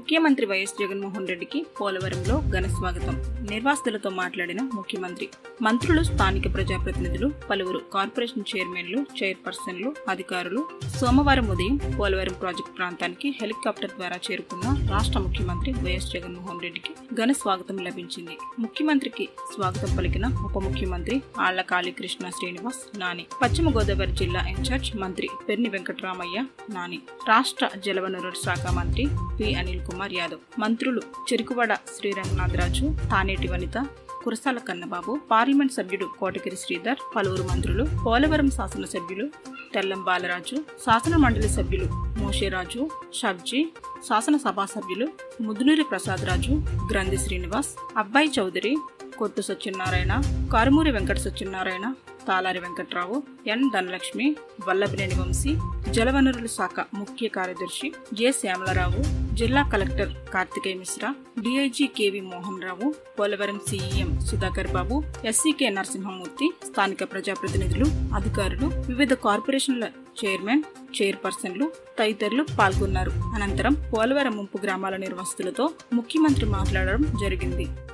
ముఖ్యమంత్రి వైఎస్ జగన్మోహన్ రెడ్డికి పోలవరంలో ఘన స్వాగతం నిర్వాసితులతో మాట్లాడిన ముఖ్యమంత్రి మంత్రులు స్థానిక ప్రజాప్రతినిధులు పలువురు కార్పొరేషన్ చైర్మన్లు చైర్పర్సన్లు అధికారులు సోమవారం ఉదయం పోలవరం ప్రాజెక్టు ప్రాంతానికి హెలికాప్టర్ ద్వారా చేరుకున్న రాష్ట్ర ముఖ్యమంత్రి వైఎస్ జగన్మోహన్ రెడ్డికి ఘన స్వాగతం లభించింది ముఖ్యమంత్రికి స్వాగతం పలికిన ఉప ముఖ్యమంత్రి ఆళ్ల కాళీకృష్ణ శ్రీనివాస్ నాని పశ్చిమ గోదావరి జిల్లా ఇన్ఛార్జ్ మంత్రి పెర్ని వెంకటరామయ్య నాని రాష్ట్ర జలవనరుల శాఖ మంత్రి పి అనిల్ కుమార్ యాదవ్ మంత్రులు చెరుకువాడ శ్రీరంగనాథరాజు తానేటి వనిత కురసాల కన్నబాబు పార్లమెంట్ సభ్యుడు కోటగిరి శ్రీధర్ పలువురు మంత్రులు పోలవరం శాసనసభ్యులు తెల్లం బాలరాజు శాసన మండలి సభ్యులు మోషేరాజు షబ్జీ శాసన సభా సభ్యులు ముదునూరి ప్రసాద్ రాజు గ్రంథి శ్రీనివాస్ అబ్బాయి చౌదరి కొట్టు సత్యనారాయణ కారుమూరి వెంకట సత్యనారాయణ తాలారి వెంకట్రావు ఎన్ ధనలక్ష్మి వల్లభినేని వంశీ జలవనరుల శాఖ ముఖ్య కార్యదర్శి జె శ్యామలరావు జిల్లా collector Karthikeya Mishra DIG KV Mohan Rao Polavaram CEM Sudhakar Babu SCK Narasimhamurthy స్థానిక ప్రజాప్రతినిధులు అధికారులు వివిధ కార్పొరేషన్ల చైర్మన్ చైర్పర్సన్లు తదితరులు పాల్గొన్నారు అనంతరం పోలవరం ముంపు గ్రామాల నిర్వాసితులతో ముఖ్యమంత్రి మాట్లాడడం జరిగింది